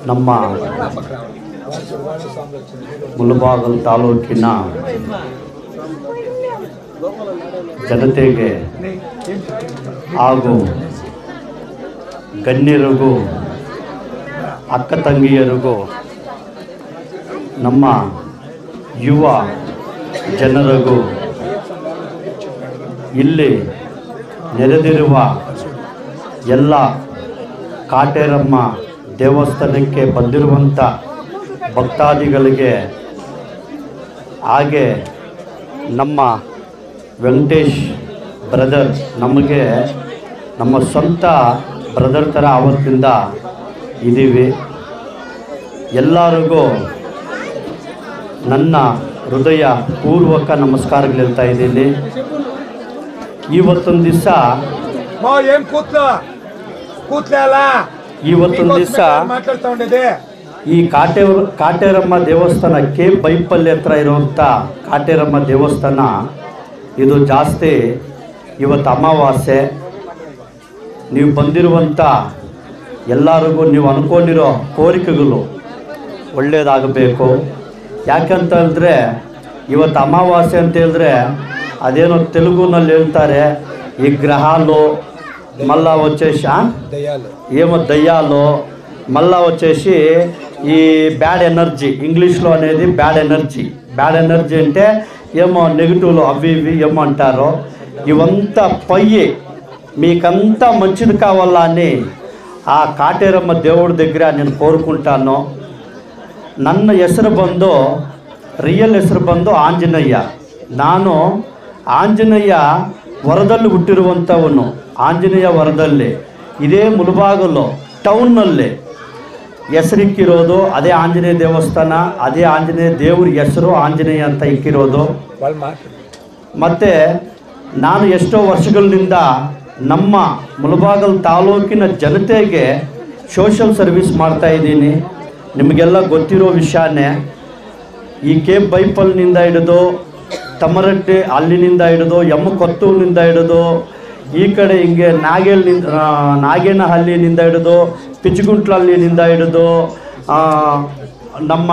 ನಮ್ಮ ಮುಳಬಾಗಲ್ ತಾಲೂಕಿನ ಜನತೆಗೆ ಹಾಗೂ ಗಣ್ಯರಿಗೂ ಅಕ್ಕ ತಂಗಿಯರಿಗೂ ನಮ್ಮ ಯುವ ಜನರಿಗೂ ಇಲ್ಲಿ ನೆರೆದಿರುವ ಎಲ್ಲ ಕಾಟೇರಮ್ಮ ದೇವಸ್ಥಾನಕ್ಕೆ ಬಂದಿರುವಂಥ ಭಕ್ತಾದಿಗಳಿಗೆ ಹಾಗೆ ನಮ್ಮ ವೆಂಕಟೇಶ್ ಬ್ರದರ್ ನಮಗೆ ನಮ್ಮ ಸ್ವಂತ ಬ್ರದರ್ ಥರ ಆವತ್ತಿಂದ ಇದ್ದೀವಿ ಎಲ್ಲರಿಗೂ ನನ್ನ ಹೃದಯ ಪೂರ್ವಕ ನಮಸ್ಕಾರಗಳು ಹೇಳ್ತಾ ಇದ್ದೀನಿ ಇವತ್ತೊಂದು ದಿವಸ ಮೋ ಏನ್ ಕೂತ್ಲ ಕೂತ್ಲೇ ಅಲ್ಲ ಇವತ್ತೊಂದು ದಿವಸ ಮಾತಾಡ್ತಾ ಉಂಡಿದೆ ಈ ಕಾಟೇ ಕಾಟೇರಮ್ಮ ದೇವಸ್ಥಾನ ಕೆ ಬೈಪಲ್ಲಿ ಹತ್ರ ಇರುವಂಥ ಕಾಟೇರಮ್ಮ ದೇವಸ್ಥಾನ ಇದು ಜಾಸ್ತಿ ಇವತ್ತು ಅಮಾವಾಸ್ಯೆ ನೀವು ಬಂದಿರುವಂಥ ಎಲ್ಲರಿಗೂ ನೀವು ಅಂದ್ಕೊಂಡಿರೋ ಕೋರಿಕೆಗಳು ಒಳ್ಳೆಯದಾಗಬೇಕು ಯಾಕಂತ ಹೇಳಿದ್ರೆ ಇವತ್ತು ಅಮಾವಾಸ್ಯೆ ಅಂತ ಹೇಳಿದ್ರೆ ಅದೇನೋ ತೆಲುಗುನಲ್ಲಿ ಹೇಳ್ತಾರೆ ఈ గ్రహాలు మళ్ళా వచ్చేసి ఆ? దయ్యాలు ఏమో దయ్యాలు మళ్ళా వచ్చేసి ఈ బ్యాడ్ ఎనర్జీ ఇంగ్లీష్లో అనేది బ్యాడ్ ఎనర్జీ బ్యాడ్ ఎనర్జీ అంటే ఏమో నెగిటివ్లో అవి ఇవి ఏమో అంటారు ఇవంతా పొయ్యి మీకంతా మంచిది కావాలా అని ఆ కాటేరమ్మ దేవుడి దగ్గర నేను కోరుకుంటాను ನನ್ನ ಹೆಸರು ಬಂದು ರಿಯಲ್ ಹೆಸರು ಬಂದು ಆಂಜನೇಯ ನಾನು ಆಂಜನೇಯ ವರದಲ್ಲಿ ಹುಟ್ಟಿರುವಂಥವನು ಆಂಜನೇಯ ವರದಲ್ಲಿ ಇದೇ ಮುಳುಬಾಗಲು ಟೌನ್ನಲ್ಲಿ ಹೆಸರಿಕ್ಕಿರೋದು ಅದೇ ಆಂಜನೇಯ ದೇವಸ್ಥಾನ ಅದೇ ಆಂಜನೇಯ ದೇವ್ರ ಹೆಸರು ಆಂಜನೇಯ ಅಂತ ಇಕ್ಕಿರೋದು వాళ్ళు మాట్లాడు ಮತ್ತು ನಾನು ಎಷ್ಟೋ ವರ್ಷಗಳಿಂದ ನಮ್ಮ ಮುಳಬಾಗಲ್ ತಾಲೂಕಿನ ಜನತೆಗೆ ಸೋಷಲ್ ಸರ್ವಿಸ್ ಮಾಡ್ತಾ ಇದ್ದೀನಿ ನಿಮಗೆಲ್ಲ ಗೊತ್ತಿರೋ ವಿಷಯನೇ ಈ ಕೇಪ್ ಬೈಪಲ್ನಿಂದ ಹಿಡಿದು ತಮರಟ್ಟಿ ಅಲ್ಲಿನಿಂದ ಹಿಡಿದು ಎಮ್ಮ ಕೊತ್ತೂರಿನಿಂದ ಹಿಡಿದು ಈ ಕಡೆ ಹಿಂಗೆ ನಾಗೇಲ್ನಿಂದ ಆ, ನಾಗೇನಹಳ್ಳಿನಿಂದ ಹಿಡಿದು ಪಿಚ್ಚಗುಂಟ್ಲಹಳ್ಳಿನಿಂದ ಹಿಡಿದು ಆ, ನಮ್ಮ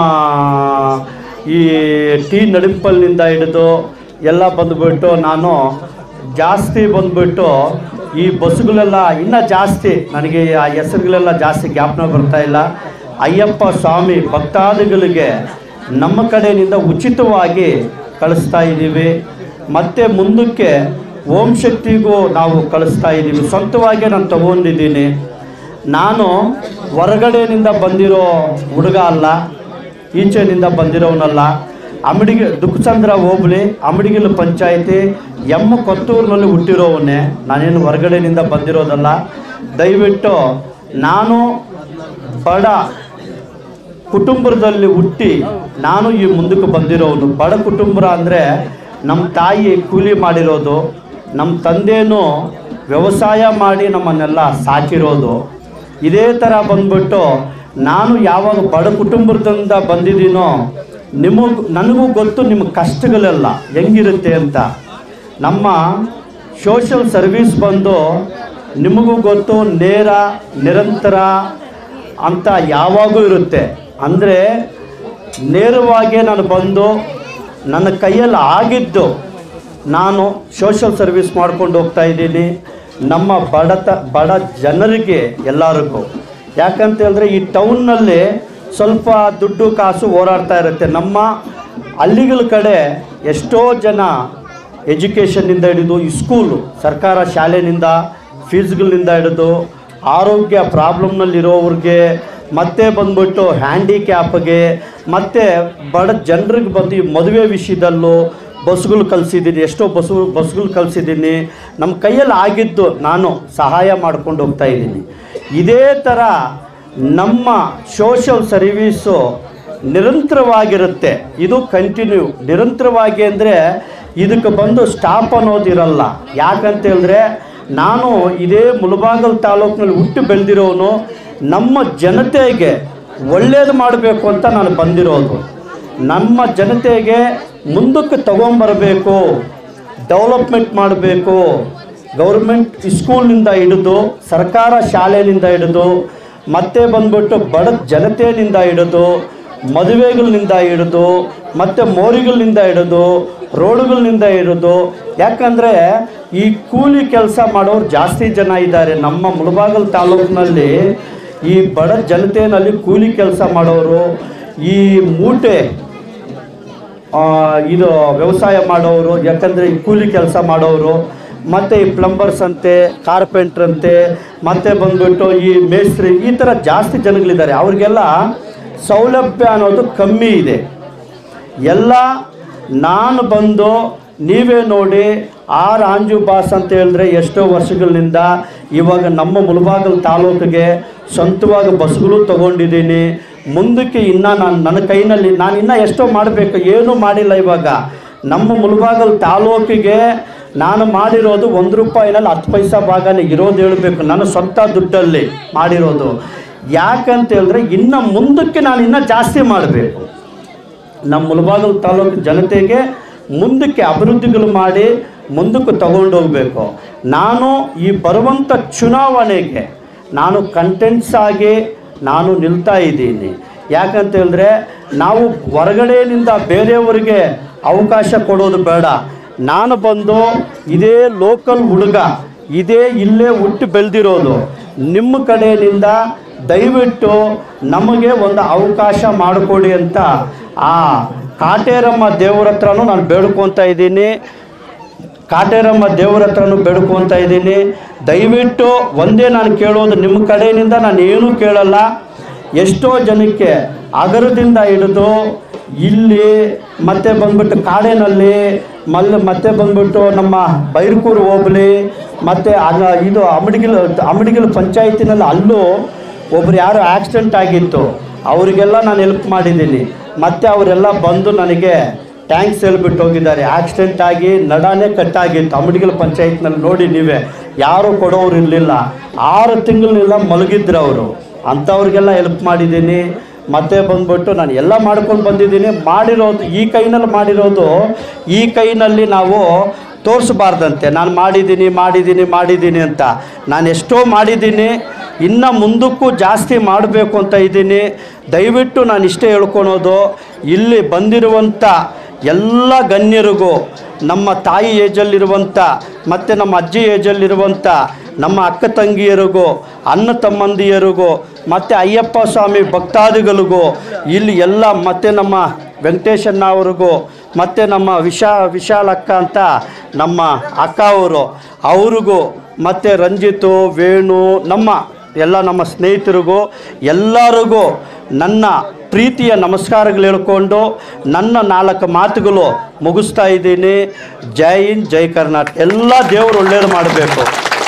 ಈ ಟಿ ನಡಿಂಪಲ್ನಿಂದ ಹಿಡಿದು ಎಲ್ಲ ಬಂದುಬಿಟ್ಟು ನಾನು ಜಾಸ್ತಿ ಬಂದುಬಿಟ್ಟು ಈ ಬಸ್ಸುಗಳೆಲ್ಲ ಇನ್ನೂ ಜಾಸ್ತಿ ನನಗೆ ಆ ಹೆಸರುಗಳೆಲ್ಲ ಜಾಸ್ತಿ ಜ್ಞಾಪನ ಬರ್ತಾ ಇಲ್ಲ ಅಯ್ಯಪ್ಪ ಸ್ವಾಮಿ ಭಕ್ತಾದಿಗಳಿಗೆ ನಮ್ಮ ಕಡೆಯಿಂದ ಉಚಿತವಾಗಿ ಕಳಿಸ್ತಾ ಇದ್ದೀವಿ ಮತ್ತು ಮುಂದಕ್ಕೆ ಓಂ ಶಕ್ತಿಗೂ ನಾವು ಕಳಿಸ್ತಾ ಇದ್ದೀವಿ ಸ್ವಂತವಾಗಿ ನಾನು ತಗೊಂಡಿದ್ದೀನಿ ನಾನು ಹೊರಗಡೆಯಿಂದ ಬಂದಿರೋ ಹುಡುಗ ಅಲ್ಲ ಈಚೆನಿಂದ ಬಂದಿರೋನಲ್ಲ ಅಮಡಿಗೆ ದುಃಖಚಂದ್ರ ಹೋಬಳಿ ಅಮಡಿಗಿಲು ಪಂಚಾಯಿತಿ ಎಮ್ಮ ಕೊತ್ತೂರಿನಲ್ಲಿ ಹುಟ್ಟಿರೋವನ್ನೇ ನಾನೇನು ಹೊರಗಡೆನಿಂದ ಬಂದಿರೋದಲ್ಲ ದಯವಿಟ್ಟು ನಾನು ಬಡ ಕುಟುಂಬದಲ್ಲಿ ಹುಟ್ಟಿ ನಾನು ಈ ಮುಂದಕ್ಕೆ ಬಂದಿರೋನು ಬಡ ಕುಟುಂಬ ಅಂದರೆ ನಮ್ಮ ತಾಯಿ ಕೂಲಿ ಮಾಡಿರೋದು ನಮ್ಮ ತಂದೆನೂ ವ್ಯವಸಾಯ ಮಾಡಿ ನಮ್ಮನ್ನೆಲ್ಲ ಸಾಕಿರೋದು ಇದೇ ಥರ ಬಂದ್ಬಿಟ್ಟು ನಾನು ಯಾವಾಗ ಬಡ ಕುಟುಂಬದಿಂದ ಬಂದಿದ್ದೀನೋ ನಿಮಗೂ ನನಗೂ ಗೊತ್ತು ನಿಮ್ಮ ಕಷ್ಟಗಳೆಲ್ಲ ಹೆಂಗಿರುತ್ತೆ ಅಂತ ನಮ್ಮ ಸೋಷಲ್ ಸರ್ವಿಸ್ ಬಂದು ನಿಮಗೂ ಗೊತ್ತು ನೇರ ನಿರಂತರ ಅಂತ ಯಾವಾಗೂ ಇರುತ್ತೆ ಅಂದರೆ ನೇರವಾಗಿ ನಾನು ಬಂದು ನನ್ನ ಕೈಯಲ್ಲಿ ಆಗಿದ್ದು ನಾನು ಸೋಷಲ್ ಸರ್ವಿಸ್ ಮಾಡ್ಕೊಂಡು ಹೋಗ್ತಾ ಇದ್ದೀನಿ ನಮ್ಮ ಬಡತ ಬಡ ಜನರಿಗೆ ಎಲ್ಲರಿಗೂ ಯಾಕಂತ ಹೇಳಿದ್ರೆ ಈ ಟೌನ್ನಲ್ಲಿ ಸ್ವಲ್ಪ ದುಡ್ಡು ಕಾಸು ಓಡಾಡ್ತಾ ಇರುತ್ತೆ ನಮ್ಮ ಹಳ್ಳಿಗಳ ಕಡೆ ಎಷ್ಟೋ ಜನ ಎಜುಕೇಷನ್ನಿಂದ ಹಿಡಿದು ಈ ಸ್ಕೂಲು ಸರ್ಕಾರ ಶಾಲೆನಿಂದ ಫೀಸ್ಗಳಿಂದ ಹಿಡಿದು ಆರೋಗ್ಯ ಪ್ರಾಬ್ಲಮ್ನಲ್ಲಿರೋವ್ರಿಗೆ ಮತ್ತೆ ಬಂದ್ಬಿಟ್ಟು ಹ್ಯಾಂಡಿಕ್ಯಾಪ್ಗೆ ಮತ್ತು ಬಡ ಜನರಿಗೆ ಬಂದು ಈ ಮದುವೆ ವಿಷಯದಲ್ಲೂ ಬಸ್ಗಳು ಕಲಿಸಿದ್ದೀನಿ ಎಷ್ಟೋ ಬಸ್ಸು ಬಸ್ಗಳು ಕಲಿಸಿದ್ದೀನಿ ನಮ್ಮ ಕೈಯಲ್ಲಿ ಆಗಿದ್ದು ನಾನು ಸಹಾಯ ಮಾಡ್ಕೊಂಡು ಹೋಗ್ತಾ ಇದ್ದೀನಿ ಇದೇ ಥರ ನಮ್ಮ ಸೋಷಲ್ ಸರ್ವೀಸು ನಿರಂತರವಾಗಿರುತ್ತೆ ಇದು ಕಂಟಿನ್ಯೂ ನಿರಂತರವಾಗಿ ಅಂದರೆ ಇದಕ್ಕೆ ಬಂದು ಸ್ಟಾಪ್ ಅನ್ನೋದಿರಲ್ಲ ಯಾಕಂತ ಹೇಳಿದ್ರೆ ನಾನು ಇದೇ ಮುಳಬಾಗಲ್ ತಾಲೂಕಿನಲ್ಲಿ ಹುಟ್ಟು ಬೆಳೆದಿರೋನು ನಮ್ಮ ಜನತೆಗೆ ಒಳ್ಳೇದು ಮಾಡಬೇಕು ಅಂತ ನಾನು ಬಂದಿರೋದು ನಮ್ಮ ಜನತೆಗೆ ಮುಂದಕ್ಕೆ ತಗೊಂಬರಬೇಕು ಡೆವಲಪ್ಮೆಂಟ್ ಮಾಡಬೇಕು ಗೌರ್ಮೆಂಟ್ ಸ್ಕೂಲ್ನಿಂದ ಹಿಡಿದು ಸರ್ಕಾರ ಶಾಲೆಯಿಂದ ಹಿಡಿದು ಮತ್ತೆ ಬಂದ್ಬಿಟ್ಟು ಬಡ ಜನತೆಯಿಂದ ಹಿಡಿದು ಮದುವೆಗಳಿಂದ ಹಿಡಿದು ಮತ್ತು ಮೋರಿಗಳಿಂದ ಹಿಡಿದು ರೋಡುಗಳಿಂದ ಹಿಡಿದು ಯಾಕಂದರೆ ಈ ಕೂಲಿ ಕೆಲಸ ಮಾಡೋರು ಜಾಸ್ತಿ ಜನ ಇದ್ದಾರೆ ನಮ್ಮ ಮುಳಬಾಗಲ್ ತಾಲೂಕಿನಲ್ಲಿ ಈ ಬಡ ಜನತೆಯಲ್ಲಿ ಕೂಲಿ ಕೆಲಸ ಮಾಡೋರು ಈ ಮೂಟೆ ಆ, ಇದು ವ್ಯವಸಾಯ ಮಾಡೋರು ಯಾಕಂದರೆ ಈ ಕೂಲಿ ಕೆಲಸ ಮಾಡೋರು ಮತ್ತು ಈ ಪ್ಲಂಬರ್ಸ್ ಅಂತೆ ಕಾರ್ಪೆಂಟ್ರ್ ಅಂತೆ ಮತ್ತು ಬಂದ್ಬಿಟ್ಟು ಈ ಮೇಸ್ತ್ರಿ ಈ ಥರ ಜಾಸ್ತಿ ಜನಗಳಿದ್ದಾರೆ ಅವ್ರಿಗೆಲ್ಲ ಸೌಲಭ್ಯ ಅನ್ನೋದು ಕಮ್ಮಿ ಇದೆ ಎಲ್ಲ ನಾನು ಬಂದು ನೀವೇ ನೋಡಿ ಆರ್ ಆಂಜು ಬಾಸ್ ಅಂತ ಹೇಳಿದ್ರೆ ಎಷ್ಟೋ ವರ್ಷಗಳಿಂದ ಇವಾಗ ನಮ್ಮ ಮುಳಬಾಗಲ್ ತಾಲೂಕಿಗೆ ಸ್ವಂತವಾಗಿ ಬಸ್ಗಳು ತೊಗೊಂಡಿದ್ದೀನಿ ಮುಂದಕ್ಕೆ ಇನ್ನೂ ನಾನು ನನ್ನ ಕೈನಲ್ಲಿ ನಾನು ಇನ್ನೂ ಎಷ್ಟೋ ಮಾಡಬೇಕು ಏನೂ ಮಾಡಿಲ್ಲ ಇವಾಗ ನಮ್ಮ ಮುಳಬಾಗಲ್ ತಾಲೂಕಿಗೆ ನಾನು ಮಾಡಿರೋದು ಒಂದು ರೂಪಾಯಿನಲ್ಲಿ ಹತ್ತು ಪೈಸಾ ಭಾಗನೇ ಇರೋದು ಹೇಳಬೇಕು ನನ್ನ ಸ್ವಂತ ದುಡ್ಡಲ್ಲಿ ಮಾಡಿರೋದು ಯಾಕಂತ ಹೇಳಿದ್ರೆ ಇನ್ನು ಮುಂದಕ್ಕೆ ನಾನು ಇನ್ನೂ ಜಾಸ್ತಿ ಮಾಡಬೇಕು ನಮ್ಮ ಮುಳಬಾಗಲ್ ತಾಲೂಕು ಜನತೆಗೆ ಮುಂದಕ್ಕೆ ಅಭಿವೃದ್ಧಿಗಳು ಮಾಡಿ ಮುಂದಕ್ಕೆ ತಗೊಂಡು ಹೋಗಬೇಕು ನಾನು ಈ ಬರುವಂಥ ಚುನಾವಣೆಗೆ ನಾನು ಕಂಟೆಂಟ್ಸ್ ಆಗಿ ನಾನು ನಿಲ್ತಾ ಇದ್ದೀನಿ ಯಾಕಂತ ಹೇಳಿದ್ರೆ ನಾವು ಹೊರಗಡೆಯಿಂದ ಬೇರೆಯವರಿಗೆ ಅವಕಾಶ ಕೊಡೋದು ಬೇಡ ನಾನು ಬಂದು ಇದೇ ಲೋಕಲ್ ಹುಡುಗ ಇದೇ ಇಲ್ಲೇ ಹುಟ್ಟು ಬೆಳೆದಿರೋದು ನಿಮ್ಮ ಕಡೆಯಿಂದ ದಯವಿಟ್ಟು ನಮಗೆ ಒಂದು ಅವಕಾಶ ಮಾಡಿಕೊಡಿ ಅಂತ ಆ ಕಾಟೇರಮ್ಮ ದೇವ್ರ ಹತ್ರನೂ ನಾನು ಬೇಡ್ಕೊತಾ ಇದ್ದೀನಿ ಕಾಟೇರಮ್ಮ ದೇವ್ರ ಹತ್ರನೂ ಬೇಡ್ಕೊತಾ ಇದ್ದೀನಿ ದಯವಿಟ್ಟು ಒಂದೇ ನಾನು ಕೇಳೋದು ನಿಮ್ಮ ಕಡೆಯಿಂದ ನಾನು ಏನೂ ಕೇಳಲ್ಲ ಎಷ್ಟೋ ಜನಕ್ಕೆ ಅಗರದಿಂದ ಹಿಡಿದು ಇಲ್ಲಿ ಮತ್ತೆ ಬಂದ್ಬಿಟ್ಟು ಕಾಡೇನಲ್ಲಿ ಮಲ್ಲ ಮತ್ತೆ ಬಂದ್ಬಿಟ್ಟು ನಮ್ಮ ಬೈರ್ಕೂರು ಹೋಬಳಿ ಮತ್ತು ಆಗ ಇದು ಅಮಡಿಗಿಲ್ ಅಮಡಿಗಿಲ್ ಪಂಚಾಯತಿನಲ್ಲಿ ಅಲ್ಲೂ ಒಬ್ರು ಯಾರು ಆಕ್ಸಿಡೆಂಟ್ ಆಗಿತ್ತು ಅವರಿಗೆಲ್ಲ ನಾನು ಹೆಲ್ಪ್ ಮಾಡಿದ್ದೀನಿ ಮತ್ತು ಅವರೆಲ್ಲ ಬಂದು ನನಗೆ ಟ್ಯಾಂಕ್ಸ್ ಹೇಳ್ಬಿಟ್ಟು ಹೋಗಿದ್ದಾರೆ ಆಕ್ಸಿಡೆಂಟ್ ಆಗಿ ನಡಾನೇ ಕಟ್ಟಾಗಿತ್ತು ಅಮಡಿಗಿಲ್ ಪಂಚಾಯತ್ನಲ್ಲಿ ನೋಡಿ ನೀವೇ ಯಾರು ಕೊಡೋರು ಇರಲಿಲ್ಲ ಆರು ತಿಂಗಳನ್ನೆಲ್ಲ ಮಲಗಿದ್ರು ಅವರು ಅಂಥವ್ರಿಗೆಲ್ಲ ಹೆಲ್ಪ್ ಮಾಡಿದ್ದೀನಿ ಮತ್ತೆ ಬಂದ್ಬಿಟ್ಟು ನಾನು ಎಲ್ಲ ಮಾಡ್ಕೊಂಡು ಬಂದಿದ್ದೀನಿ ಮಾಡಿರೋದು ಈ ಕೈನಲ್ಲಿ ಮಾಡಿರೋದು ಈ ಕೈನಲ್ಲಿ ನಾವು ತೋರಿಸಬಾರ್ದಂತೆ ನಾನು ಮಾಡಿದ್ದೀನಿ ಮಾಡಿದ್ದೀನಿ ಮಾಡಿದ್ದೀನಿ ಅಂತ ನಾನು ಎಷ್ಟೋ ಮಾಡಿದ್ದೀನಿ ಇನ್ನು ಮುಂದಕ್ಕೂ ಜಾಸ್ತಿ ಮಾಡಬೇಕು ಅಂತ ಇದ್ದೀನಿ ದಯವಿಟ್ಟು ನಾನು ಇಷ್ಟೇ ಹೇಳ್ಕೊಳೋದು ಇಲ್ಲಿ ಬಂದಿರುವಂಥ ಎಲ್ಲ ಗಣ್ಯರಿಗೂ ನಮ್ಮ ತಾಯಿ ಏಜಲ್ಲಿರುವಂಥ ಮತ್ತು ನಮ್ಮ ಅಜ್ಜಿ ಏಜಲ್ಲಿರುವಂಥ ನಮ್ಮ ಅಕ್ಕ ತಂಗಿಯರಿಗೂ ಅಣ್ಣ ತಮ್ಮಂದಿಯರಿಗೂ ಮತ್ತು ಅಯ್ಯಪ್ಪ ಸ್ವಾಮಿ ಭಕ್ತಾದಿಗಳಿಗೂ ಇಲ್ಲಿ ಎಲ್ಲ ಮತ್ತು ನಮ್ಮ ವೆಂಕಟೇಶಣ್ಣ ಅವ್ರಿಗೂ ಮತ್ತು ನಮ್ಮ ವಿಶಾ ವಿಶಾಲಕ್ಕ ಅಂತ ನಮ್ಮ ಅಕ್ಕ ಅವರು ಅವ್ರಿಗೂ ಮತ್ತು ರಂಜಿತು ವೇಣು ನಮ್ಮ ಎಲ್ಲ ನಮ್ಮ ಸ್ನೇಹಿತರಿಗೂ ಎಲ್ಲರಿಗೂ ನನ್ನ ಪ್ರೀತಿಯ ನಮಸ್ಕಾರಗಳು ಹೇಳ್ಕೊಂಡು ನನ್ನ ನಾಲ್ಕು ಮಾತುಗಳು ಮುಗಿಸ್ತಾ ಇದ್ದೀನಿ ಜೈ ಹಿಂದ್ ಜೈ ಕರ್ನಾಟಕ ಎಲ್ಲ ದೇವರು ಒಳ್ಳೇದು ಮಾಡಬೇಕು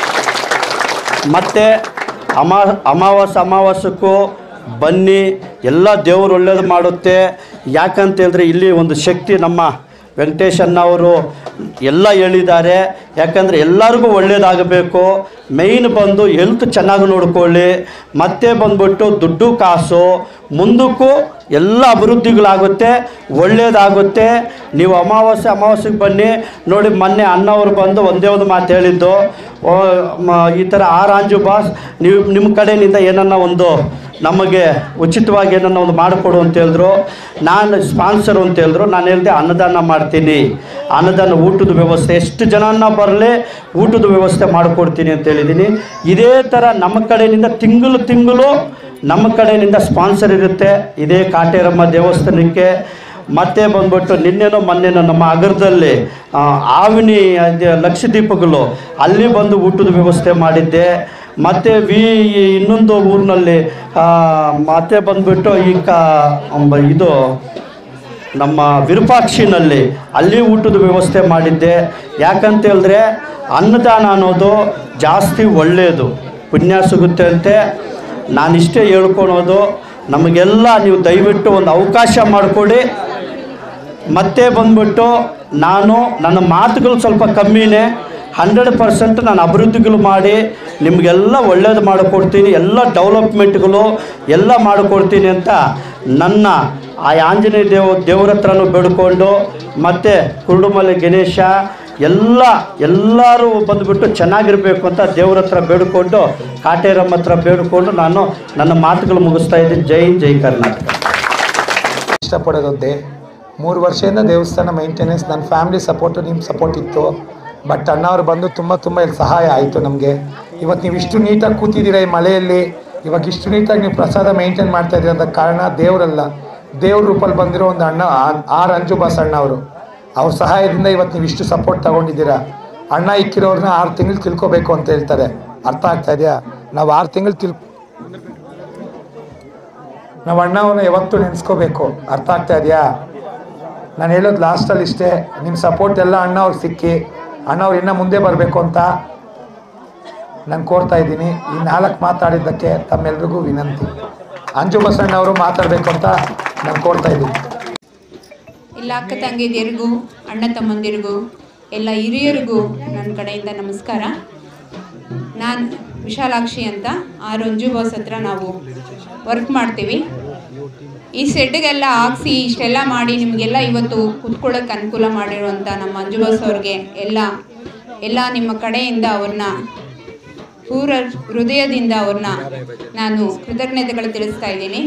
ಮತ್ತು ಅಮಾ ಅಮಾವಾಸ ಅಮಾವಾಸ್ಯಕ್ಕೂ ಬನ್ನಿ ಎಲ್ಲ ದೇವರು ಒಳ್ಳೇದು ಮಾಡುತ್ತೆ ಯಾಕಂತ ಹೇಳಿದ್ರೆ ಇಲ್ಲಿ ಒಂದು ಶಕ್ತಿ ನಮ್ಮ ವೆಂಕಟೇಶ್ ಅವರು ಎಲ್ಲ ಹೇಳಿದ್ದಾರೆ ಯಾಕಂದರೆ ಎಲ್ಲರಿಗೂ ಒಳ್ಳೇದಾಗಬೇಕು ಮೇಯ್ನ್ ಬಂದು ಹೆಲ್ತ್ ಚೆನ್ನಾಗಿ ನೋಡ್ಕೊಳ್ಳಿ ಮತ್ತೆ ಬಂದ್ಬಿಟ್ಟು ದುಡ್ಡು ಕಾಸು ಮುಂದಕ್ಕೂ ಎಲ್ಲ ಅಭಿವೃದ್ಧಿಗಳಾಗುತ್ತೆ ಒಳ್ಳೇದಾಗುತ್ತೆ ನೀವು ಅಮಾವಾಸ್ಯೆ ಅಮಾವಾಸ್ಯೆಗೆ ಬನ್ನಿ ನೋಡಿ ಮೊನ್ನೆ ಅಣ್ಣವರು ಬಂದು ಒಂದೇ ಒಂದು ಮಾತು ಹೇಳಿದ್ದು ಓ, ಮ- ಈ ಥರ ಆರ್ ಆಂಜು ಬಾಸ್ ನೀವು ನಿಮ್ಮ ಕಡೆಯಿಂದ ಏನನ್ನ ಒಂದು ನಮಗೆ ಉಚಿತವಾಗಿ ಏನನ್ನ ಒಂದು ಮಾಡಿಕೊಡು ಅಂತ ಹೇಳಿದ್ರು ನಾನು ಸ್ಪಾನ್ಸರ್ ಅಂತ ಹೇಳಿದ್ರು ನಾನು ಹೇಳಿದೆ ಅನ್ನದಾನ ಮಾಡ್ತೀನಿ ಅನ್ನದಾನ ಊಟದ ವ್ಯವಸ್ಥೆ ಎಷ್ಟು ಜನನ ಬರಲಿ ಊಟದ ವ್ಯವಸ್ಥೆ ಮಾಡಿಕೊಡ್ತೀನಿ ಅಂತ ಹೇಳಿದ್ದೀನಿ ಇದೇ ಥರ ನಮ್ಮ ಕಡೆಯಿಂದ ತಿಂಗಳು ತಿಂಗಳು ನಮ್ಮ ಕಡೆಯಿಂದ ಸ್ಪಾನ್ಸರ್ ಇರುತ್ತೆ ಇದೇ ಕಾಟೇರಮ್ಮ ದೇವಸ್ಥಾನಕ್ಕೆ ಮತ್ತೆ ಬಂದ್ಬಿಟ್ಟು ನಿನ್ನೆನೋ ಮೊನ್ನೆನೋ ನಮ್ಮ ಅಗರದಲ್ಲಿ ಆ, ಆವಿನಿ ಅದೇ ಲಕ್ಷದೀಪಗಳು ಅಲ್ಲಿ ಬಂದು ಊಟದ ವ್ಯವಸ್ಥೆ ಮಾಡಿದ್ದೆ ಮತ್ತು ವಿ ಈ ಇನ್ನೊಂದು ಊರಿನಲ್ಲಿ ಆ, ಮತ್ತೆ ಬಂದ್ಬಿಟ್ಟು ಈ ಕಾ ಅಂಬ- ಇದು ನಮ್ಮ ವಿರೂಪಾಕ್ಷಿನಲ್ಲಿ ಅಲ್ಲಿ ಊಟದ ವ್ಯವಸ್ಥೆ ಮಾಡಿದ್ದೆ ಯಾಕಂತ ಹೇಳಿದ್ರೆ ಅನ್ನದಾನ ಅನ್ನೋದು ಜಾಸ್ತಿ ಒಳ್ಳೆಯದು ಪುಣ್ಯ ಸಿಗುತ್ತೆ ಅಂತೆ ನಾನಿಷ್ಟೇ ಹೇಳ್ಕೊಳೋದು ನಮಗೆಲ್ಲ ನೀವು ದಯವಿಟ್ಟು ಒಂದು ಅವಕಾಶ ಮಾಡಿಕೊಡಿ ಮತ್ತೆ ಬಂದ್ಬಿಟ್ಟು ನಾನು ನನ್ನ ಮಾತುಗಳು ಸ್ವಲ್ಪ ಕಮ್ಮಿನೇ ಹಂಡ್ರೆಡ್ ಪರ್ಸೆಂಟ್ ನಾನು ಅಭಿವೃದ್ಧಿಗಳು ಮಾಡಿ ನಿಮಗೆಲ್ಲ ಒಳ್ಳೇದು ಮಾಡಿಕೊಡ್ತೀನಿ ಎಲ್ಲ ಡೆವಲಪ್ಮೆಂಟ್ಗಳು ಎಲ್ಲ ಮಾಡಿಕೊಡ್ತೀನಿ ಅಂತ ನನ್ನ ಆ ಆಂಜನೇಯ ದೇವ ದೇವ್ರ ಹತ್ರನೂ ಬೇಡ್ಕೊಂಡು ಮತ್ತು ಕುರುಡುಮಲೆ ಗಣೇಶ ಎಲ್ಲ ಎಲ್ಲರೂ ಬಂದುಬಿಟ್ಟು ಚೆನ್ನಾಗಿರಬೇಕು ಅಂತ ದೇವ್ರ ಹತ್ರ ಬೇಡಿಕೊಂಡು ಕಾಟೇರಮ್ಮ ಹತ್ರ ಬೇಡಿಕೊಂಡು ನಾನು ನನ್ನ ಮಾತುಗಳು ಮುಗಿಸ್ತಾ ಇದ್ದೀನಿ ಜೈ ಜೈ ಕರ್ನಾಟಕ ಇಷ್ಟಪಡೋದೊಂದೇ ಮೂರು ವರ್ಷದಿಂದ ದೇವಸ್ಥಾನ ಮೈಂಟೆನೆನ್ಸ್ ನನ್ನ ಫ್ಯಾಮಿಲಿ ಸಪೋರ್ಟು ನಿಮ್ಮ ಸಪೋರ್ಟ್ ಇತ್ತು ಬಟ್ ಅಣ್ಣವ್ರು ಬಂದು ತುಂಬ ತುಂಬ ಇಲ್ಲಿ ಸಹಾಯ ಆಯಿತು ನಮಗೆ ಇವತ್ತು ನೀವು ಇಷ್ಟು ನೀಟಾಗಿ ಕೂತಿದ್ದೀರಾ ಈ ಮಳೆಯಲ್ಲಿ ಇವಾಗ ಇಷ್ಟು ನೀಟಾಗಿ ನೀವು ಪ್ರಸಾದ ಮೇಂಟೈನ್ ಮಾಡ್ತಾ ಇದ್ದೀರ ಅಂತ ಕಾರಣ ದೇವರಲ್ಲ ದೇವ್ರ ರೂಪಲ್ಲಿ ಬಂದಿರೋ ಒಂದು ಅಣ್ಣ ಆ- ಆರ್ ಅಂಜು ಬಾಸ್ ಅಣ್ಣ ಅವರು ಅವ್ರ ಸಹಾಯದಿಂದ ಇವತ್ತು ನೀವು ಇಷ್ಟು ಸಪೋರ್ಟ್ ತಗೊಂಡಿದ್ದೀರಾ ಅಣ್ಣ ಇಕ್ಕಿರೋರನ್ನ ಆರು ತಿಂಗಳು ತಿಳ್ಕೊಬೇಕು ಅಂತ ಹೇಳ್ತಾರೆ ಅರ್ಥ ಆಗ್ತಾ ಇದೆಯಾ ನಾವು ಆರು ತಿಂಗಳು ತಿಳ್ ನಾವು ಅಣ್ಣವನ್ನ ಯಾವತ್ತೂ ನೆನೆಸ್ಕೋಬೇಕು ಅರ್ಥ ಆಗ್ತಾ ಇದೆಯಾ ನಾನು ಹೇಳೋದು ಲಾಸ್ಟಲ್ಲಿ ಇಷ್ಟೇ ನಿಮ್ಮ ಸಪೋರ್ಟ್ ಎಲ್ಲ ಅಣ್ಣ ಅವ್ರಿಗೆ ಸಿಕ್ಕಿ ಅಣ್ಣ ಅವ್ರು ಇನ್ನೂ ಮುಂದೆ ಬರಬೇಕು ಅಂತ ನಾನು ಕೋರ್ತಾ ಇದ್ದೀನಿ ಈ ನಾಲ್ಕು ಮಾತಾಡಿದ್ದಕ್ಕೆ ತಮ್ಮೆಲ್ರಿಗೂ ವಿನಂತಿ ಅಂಜು ಬಸಣ್ಣ ಅವರು ಮಾತಾಡಬೇಕು ಅಂತ ನಾನು ಕೋರ್ತಾ ಇದ್ದೀನಿ ಎಲ್ಲ ಅಕ್ಕ ತಂಗಿದಿರಿಗೂ ಅಣ್ಣ ತಮ್ಮಂದಿರಿಗೂ ಎಲ್ಲ ಹಿರಿಯರಿಗೂ ನನ್ನ ಕಡೆಯಿಂದ ನಮಸ್ಕಾರ ನಾನು ವಿಶಾಲಾಕ್ಷಿ ಅಂತ ಆ ರಂಜು ಬಾಸ್ ಹತ್ರ ನಾವು ವರ್ಕ್ ಮಾಡ್ತೀವಿ ಈ ಸೆಡ್ಗೆಲ್ಲ ಹಾಕ್ಸಿ ಇಷ್ಟೆಲ್ಲ ಮಾಡಿ ನಿಮಗೆಲ್ಲ ಇವತ್ತು ಕುತ್ಕೊಳ್ಳೋಕೆ ಅನುಕೂಲ ಮಾಡಿರುವಂಥ ನಮ್ಮ ಮಂಜು ಬಾಸ್ ಅವ್ರಿಗೆ ಎಲ್ಲ ಎಲ್ಲ ನಿಮ್ಮ ಕಡೆಯಿಂದ ಅವ್ರನ್ನ ಪೂರ ಹೃದಯದಿಂದ ಅವ್ರನ್ನ ನಾನು ಕೃತಜ್ಞತೆಗಳು ತಿಳಿಸ್ತಾ ಇದ್ದೀನಿ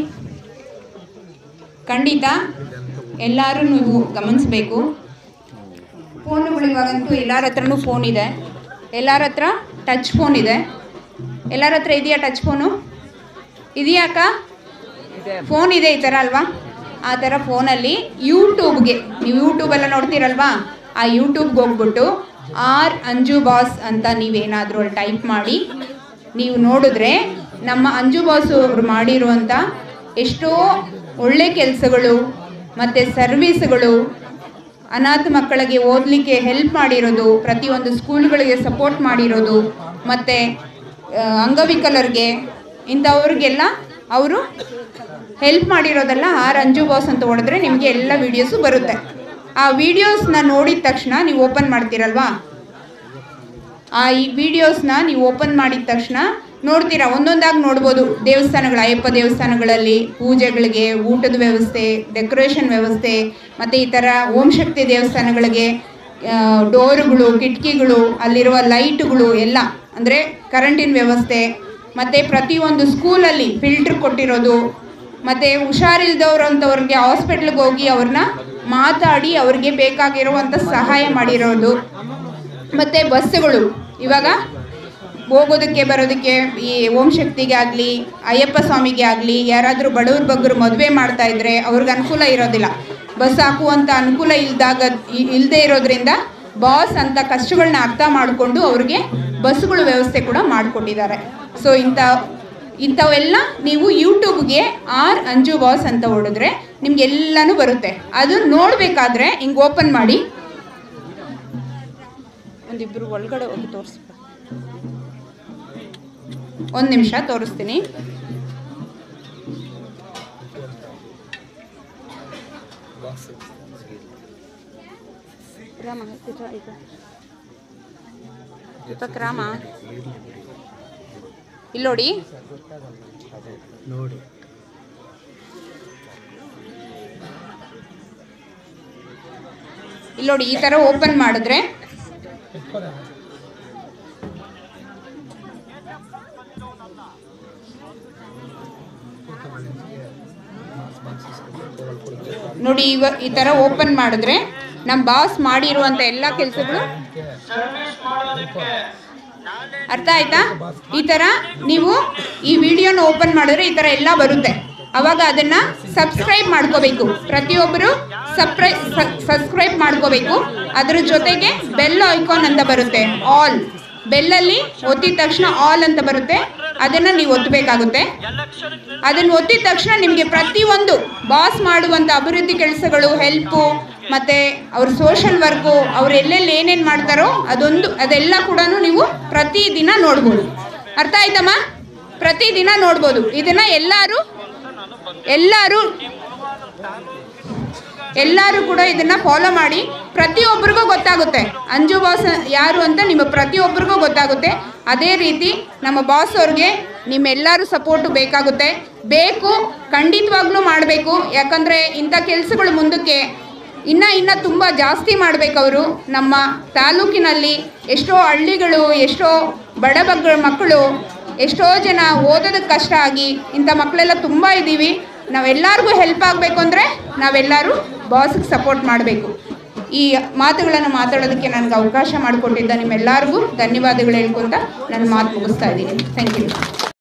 ಖಂಡಿತ ಎಲ್ಲರೂ ನೀವು ಗಮನಿಸಬೇಕು ಫೋನುಗಳು ಇವಾಗಂತೂ ಎಲ್ಲರ ಹತ್ರನೂ ಫೋನ್ ಇದೆ ಎಲ್ಲರ ಹತ್ರ ಟಚ್ ಫೋನ್ ಇದೆ ಎಲ್ಲರ ಹತ್ರ ಇದೆಯಾ ಟಚ್ ಫೋನು ಇದೆಯಾ ಅಕ್ಕ ಫೋನ್ ಇದೆ ಈ ಥರ ಅಲ್ವಾ ಆ ಥರ ಫೋನಲ್ಲಿ ಯೂಟ್ಯೂಬ್ಗೆ ನೀವು ಯೂಟ್ಯೂಬೆಲ್ಲ ನೋಡ್ತೀರಲ್ವಾ ಆ ಯೂಟ್ಯೂಬ್ಗೆ ಹೋಗ್ಬಿಟ್ಟು ಆರ್ ಅಂಜು ಬಾಸ್ ಅಂತ ನೀವೇನಾದರೂ ಅಲ್ಲಿ ಟೈಪ್ ಮಾಡಿ ನೀವು ನೋಡಿದ್ರೆ ನಮ್ಮ ಅಂಜು ಬಾಸು ಅವರು ಮಾಡಿರುವಂಥ ಎಷ್ಟೋ ಒಳ್ಳೆ ಕೆಲಸಗಳು ಮತ್ತು ಸರ್ವೀಸ್ಗಳು ಅನಾಥ ಮಕ್ಕಳಿಗೆ ಓದಲಿಕ್ಕೆ ಹೆಲ್ಪ್ ಮಾಡಿರೋದು ಪ್ರತಿಯೊಂದು ಸ್ಕೂಲ್ಗಳಿಗೆ ಸಪೋರ್ಟ್ ಮಾಡಿರೋದು ಮತ್ತು ಅಂಗವಿಕಲರಿಗೆ ಇಂಥವ್ರಿಗೆಲ್ಲ ಅವರು ಹೆಲ್ಪ್ ಮಾಡಿರೋದೆಲ್ಲ ಆ ರಂಜು ಬಾಸ್ ಅಂತ ಹೊಡೆದ್ರೆ ನಿಮಗೆ ಎಲ್ಲ ವೀಡಿಯೋಸು ಬರುತ್ತೆ ಆ ವೀಡಿಯೋಸ್ನ ನೋಡಿದ ತಕ್ಷಣ ನೀವು ಓಪನ್ ಮಾಡ್ತೀರಲ್ವಾ ಆ ಈ ವಿಡಿಯೋಸ್ನ ನೀವು ಓಪನ್ ಮಾಡಿದ ತಕ್ಷಣ ನೋಡ್ತೀರಾ ಒಂದೊಂದಾಗಿ ನೋಡ್ಬೋದು ದೇವಸ್ಥಾನಗಳು ಅಯ್ಯಪ್ಪ ದೇವಸ್ಥಾನಗಳಲ್ಲಿ ಪೂಜೆಗಳಿಗೆ ಊಟದ ವ್ಯವಸ್ಥೆ ಡೆಕೋರೇಷನ್ ವ್ಯವಸ್ಥೆ ಮತ್ತು ಈ ಥರ ಓಂ ಶಕ್ತಿ ದೇವಸ್ಥಾನಗಳಿಗೆ ಆ, ಡೋರುಗಳು ಕಿಟಕಿಗಳು ಅಲ್ಲಿರುವ ಲೈಟುಗಳು ಎಲ್ಲ ಅಂದರೆ ಕರೆಂಟಿನ ವ್ಯವಸ್ಥೆ ಮತ್ತು ಪ್ರತಿಯೊಂದು ಸ್ಕೂಲಲ್ಲಿ ಫಿಲ್ಟ್ರ್ ಕೊಟ್ಟಿರೋದು ಮತ್ತು ಹುಷಾರಿಲ್ದವ್ರು ಅಂಥವ್ರಿಗೆ ಹಾಸ್ಪಿಟ್ಲಿಗೆ ಹೋಗಿ ಅವ್ರನ್ನ ಮಾತಾಡಿ ಅವ್ರಿಗೆ ಬೇಕಾಗಿರುವಂಥ ಸಹಾಯ ಮಾಡಿರೋದು ಮತ್ತು ಬಸ್ಸುಗಳು ಇವಾಗ ಹೋಗೋದಕ್ಕೆ ಬರೋದಕ್ಕೆ ಈ ಓಂ ಶಕ್ತಿಗೆ ಆಗಲಿ ಅಯ್ಯಪ್ಪ ಸ್ವಾಮಿಗೆ ಆಗಲಿ ಯಾರಾದರೂ ಬಡವ್ರ ಬಗ್ಗರು ಮದುವೆ ಮಾಡ್ತಾ ಇದ್ರೆ ಅವ್ರಿಗೆ ಅನುಕೂಲ ಇರೋದಿಲ್ಲ ಬಸ್ ಹಾಕುವಂಥ ಅನುಕೂಲ ಇಲ್ದಾಗ ಇಲ್ಲದೆ ಇರೋದ್ರಿಂದ ಬಾಸ್ ಅಂತ ಕಷ್ಟಗಳನ್ನ ಅರ್ಥ ಮಾಡಿಕೊಂಡು ಅವ್ರಿಗೆ ಬಸ್ಸುಗಳ ವ್ಯವಸ್ಥೆ ಕೂಡ ಮಾಡಿಕೊಟ್ಟಿದ್ದಾರೆ ಸೊ ಇಂಥ ಇಂಥವೆಲ್ಲ ನೀವು ಯೂಟ್ಯೂಬ್ಗೆ ಆರ್ ಅಂಜು ಬಾಸ್ ಅಂತ ಹೊಡೆದ್ರೆ ನಿಮ್ಗೆ ಎಲ್ಲನೂ ಬರುತ್ತೆ ಅದು ನೋಡಬೇಕಾದ್ರೆ ಹಿಂಗೆ ಓಪನ್ ಮಾಡಿ ಒಂದಿಬ್ರು ಒಳಗಡೆ ಹೋಗಿ ತೋರಿಸ್ಬೇಕು ಒಂದು ನಿಮಿಷ ತೋರಿಸ್ತೀನಿ ರಾಮ ಇದ್ರ ಈಗ ದೀಪಕ್ ರಾಮ ಇಲ್ಲಿ ನೋಡಿ ಇಲ್ಲಿ ನೋಡಿ ಈ ಥರ ಓಪನ್ ಮಾಡಿದ್ರೆ ನೋಡಿ ಇವ ಈ ಥರ ಓಪನ್ ಮಾಡಿದ್ರೆ ನಮ್ಮ ಬಾಸ್ ಮಾಡಿರುವಂಥ ಎಲ್ಲ ಕೆಲಸಗಳು ಅರ್ಥ ಆಯ್ತಾ ಈ ಥರ ನೀವು ಈ ವಿಡಿಯೋನ ಓಪನ್ ಮಾಡಿದ್ರೆ ಈ ಥರ ಎಲ್ಲ ಬರುತ್ತೆ ಅವಾಗ ಅದನ್ನ ಸಬ್ಸ್ಕ್ರೈಬ್ ಮಾಡ್ಕೋಬೇಕು ಪ್ರತಿಯೊಬ್ಬರು ಸಬ್ಸ್ಕ್ರೈ ಸಬ್ಸ್ಕ್ರೈಬ್ ಮಾಡ್ಕೋಬೇಕು ಅದ್ರ ಜೊತೆಗೆ ಬೆಲ್ ಐಕಾನ್ ಅಂತ ಬರುತ್ತೆ ಆಲ್ ಬೆಲ್ಲಲ್ಲಿ ಒತ್ತಿದ ತಕ್ಷಣ ಆಲ್ ಅಂತ ಬರುತ್ತೆ ಅದನ್ನ ನೀವು ಒತ್ತಬೇಕಾಗುತ್ತೆ ಅದನ್ನ ಒತ್ತಿದ ತಕ್ಷಣ ನಿಮಗೆ ಪ್ರತಿಯೊಂದು ಬಾಸ್ ಮಾಡುವಂಥ ಅಭಿವೃದ್ಧಿ ಕೆಲಸಗಳು ಹೆಲ್ಪು ಮತ್ತೆ ಅವ್ರ ಸೋಷಲ್ ವರ್ಕು ಅವ್ರು ಎಲ್ಲೆಲ್ಲಿ ಏನೇನು ಮಾಡ್ತಾರೋ ಅದೊಂದು ಅದೆಲ್ಲ ಕೂಡ ನೀವು ಪ್ರತಿದಿನ ನೋಡ್ಬೋದು ಅರ್ಥ ಆಯ್ತಮ್ಮ ಪ್ರತಿದಿನ ನೋಡ್ಬೋದು ಇದನ್ನ ಎಲ್ಲರೂ ಎಲ್ಲರೂ ಎಲ್ಲರೂ ಕೂಡ ಇದನ್ನ ಫಾಲೋ ಮಾಡಿ ಪ್ರತಿಯೊಬ್ಬರಿಗೂ ಗೊತ್ತಾಗುತ್ತೆ ಅಂಜು ಬಾಸ್ ಯಾರು ಅಂತ ನಿಮ್ಮ ಪ್ರತಿಯೊಬ್ಬರಿಗೂ ಗೊತ್ತಾಗುತ್ತೆ ಅದೇ ರೀತಿ ನಮ್ಮ ಬಾಸ್ ಅವ್ರಿಗೆ ನಿಮ್ಮೆಲ್ಲರೂ ಸಪೋರ್ಟು ಬೇಕಾಗುತ್ತೆ ಬೇಕು ಖಂಡಿತವಾಗ್ಲೂ ಮಾಡಬೇಕು ಯಾಕಂದರೆ ಇಂಥ ಕೆಲಸಗಳು ಮುಂದಕ್ಕೆ ಇನ್ನು ಇನ್ನು ತುಂಬ ಜಾಸ್ತಿ ಮಾಡಬೇಕು ಅವರು ನಮ್ಮ ತಾಲೂಕಿನಲ್ಲಿ ಎಷ್ಟೋ ಹಳ್ಳಿಗಳು ಎಷ್ಟೋ ಬಡಬಗ್ಗ ಮಕ್ಕಳು ಎಷ್ಟೋ ಜನ ಓದೋದಕ್ಕೆ ಕಷ್ಟ ಆಗಿ ಇಂಥ ಮಕ್ಕಳೆಲ್ಲ ತುಂಬ ಇದ್ದೀವಿ ನಾವೆಲ್ಲರಿಗೂ ಹೆಲ್ಪ್ ಆಗಬೇಕು ಅಂದರೆ ನಾವೆಲ್ಲರೂ ಬಾಸ್ಗೆ ಸಪೋರ್ಟ್ ಮಾಡಬೇಕು ಈ ಮಾತುಗಳನ್ನು ಮಾತಾಡೋದಕ್ಕೆ ನನಗೆ ಅವಕಾಶ ಮಾಡಿಕೊಟ್ಟಿದ್ದ ನಿಮ್ಮೆಲ್ಲರಿಗೂ ಧನ್ಯವಾದಗಳು ಹೇಳ್ಕೊತ ನನ್ನ ಮಾತು ಮುಗಿಸ್ತಾ ಇದ್ದೀನಿ ಥ್ಯಾಂಕ್ ಯು